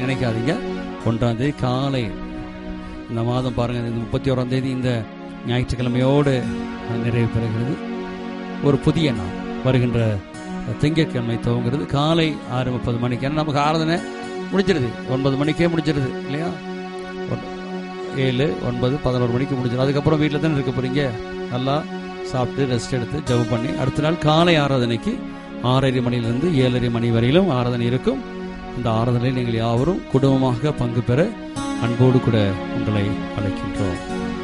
நினைக்காதீங்க ஒன்றாம் தேதி காலை இந்த மாதம் பாருங்க இந்த முப்பத்தி ஓராம் தேதி இந்த ஞாயிற்றுக்கிழமையோடு நிறைவு பெறுகிறது ஒரு புதிய நாள் வருகின்ற திங்கட்கிழமை துவங்குறது காலை ஆறு முப்பது மணிக்கு ஏன்னா நமக்கு ஆராதனை முடிஞ்சிருது ஒன்பது மணிக்கே முடிஞ்சிருது இல்லையா ஒன்- ஏழு ஒன்பது பதினோரு மணிக்கு முடிஞ்சிடும் அதுக்கப்புறம் வீட்டில் தானே இருக்க போறீங்க நல்லா சாப்பிட்டு ரெஸ்ட் எடுத்து ஜெபம் பண்ணி அடுத்த நாள் காலை ஆராதனைக்கு ஆறரை மணியிலிருந்து ஏழரை மணி வரையிலும் ஆராதனை இருக்கும் இந்த ஆராதனையில் நீங்கள் யாவரும் குடும்பமாக பங்கு பெற அன்போடு கூட உங்களை அழைக்கின்றோம்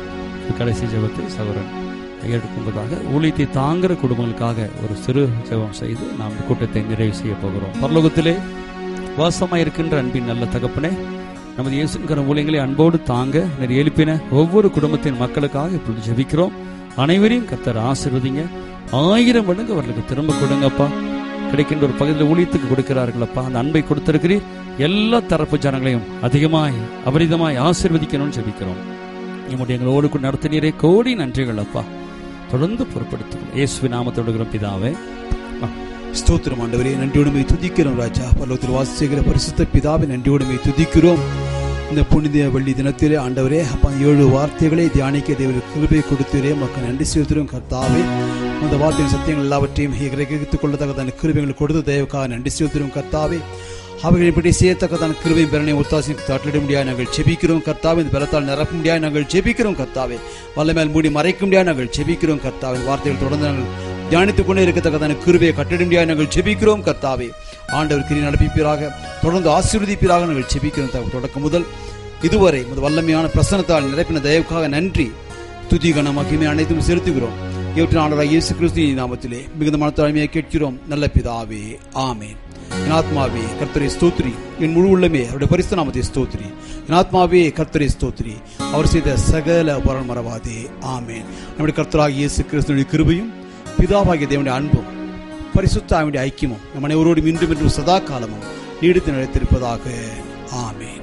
கடைசி ஜெபத்தை சவரன் எடுக்கும்பதாக ஊழியத்தை தாங்குற குடும்பங்களுக்காக ஒரு சிறு ஜெபம் செய்து நாம் இந்த கூட்டத்தை நிறைவு செய்ய போகிறோம் பரலோகத்திலே வாசமாய் இருக்கின்ற அன்பின் நல்ல தகப்பனே நமது இயேசுங்கிற ஊழியங்களை அன்போடு தாங்க நீர் எழுப்பின ஒவ்வொரு குடும்பத்தின் மக்களுக்காக இப்பொழுது ஜெபிக்கிறோம் அனைவரையும் கர்த்தர் ஆசீர்வதிங்க ஆயிரம் மடங்கு அவர்களுக்கு திரும்ப கொடுங்கப்பா கிடைக்கின்ற ஒரு பகுதியில் ஊழியத்துக்கு கொடுக்கிறார்களப்பா அந்த அன்பை கொடுத்திருக்கிறீர் எல்லா தரப்பு ஜனங்களையும் அதிகமாய் அபரிதமாய் ஆசீர்வதிக்கணும்னு ஜெபிக்கிறோம் நம்முடைய எங்களோடு கூட நடத்தினீரே கோடி நன்றிகள் அப்பா தொடர்ந்து பொறுப்படுத்தும் இயேசுவி நாமத்தோடுகிறோம் பிதாவே ஸ்தோத்திரம் ஆண்டவரே நன்றியோடுமை துதிக்கிறோம் ராஜா பல்லவத்தில் வாசிக்கிற பரிசுத்த பிதாவை நன்றியோடுமை துதிக்கிறோம் இந்த புனித வெள்ளி தினத்திலே ஆண்டவரே அப்பா ஏழு வார்த்தைகளை தியானிக்க தேவர் கிருபை கொடுத்தீரே மக்கள் நன்றி செலுத்துகிறோம் கர்த்தாவே அந்த வார்த்தையின் சத்தியங்கள் எல்லாவற்றையும் கிரகித்துக் கொள்ளத்தக்கதான கிருபைகள் கொடுத்து தயவுக்காக நன்றி செலுத்துகிறோம் கர்த்தாவே அவைகளை பற்றி செய்யத்தக்கதான கிருபை பெறனை ஒத்தாசி தட்டிட முடியாது நாங்கள் ஜெபிக்கிறோம் கர்த்தாவே இந்த பலத்தால் நிரப்ப முடியாது நாங்கள் ஜெபிக்கிறோம் கர்த்தாவே வல்லமேல் மூடி மறைக்க முடியாது நாங்கள் ஜெபிக்கிறோம் கர்த்தாவே வார்த்தைகள் தொடர்ந்து நாங்கள் தியானித்துக் கொண்டே இருக்கத்தக்கதான கிருபையை கட்டிட முடியாது நாங்கள் ஜெபிக்கிறோம் கர்த்தாவே ஆண்டவர் கிரி நடப்பிப்பீராக தொடர்ந்து ஆசீர்வதிப்பீராக நாங்கள் ஜெபிக்கிறோம் தகப்பனே. தொடக்கம் முதல் இதுவரை உமது வல்லமையான பிரசனத்தால் நிரப்பின தயவுக்காக நன்றி துதி கன மகிமை அனைத்தும் செலுத்துகிறோம் இவற்றின் ஆண்டவராக இயேசு கிறிஸ்து நாமத்திலே மிகுந்த மனத்தாழ்மையை கேட்கிறோம் நல்ல பிதாவே ஆமென் என் ஆத்மாவே கர்த்தரை ஸ்தோத்ரி என் முழு உள்ளமே அவருடைய பரிசு நாமத்தை ஸ்தோத்ரி என் ஆத்மாவே கர்த்தரை ஸ்தோத்ரி அவர் செய்த சகல பரன் மறவாதே ஆமென் நம்முடைய கர்த்தராகிய இயேசு கிறிஸ்துவின் கிருபையும் பிதாவாகிய தேவனுடைய அன்பும் பரிசுத்த ஆவியுடைய ஐக்கியமும் நம் அனைவரோடும் இன்றும் இன்றும் சதா காலமும் நீடித்து நிலைத்திருப்பதாக ஆமென்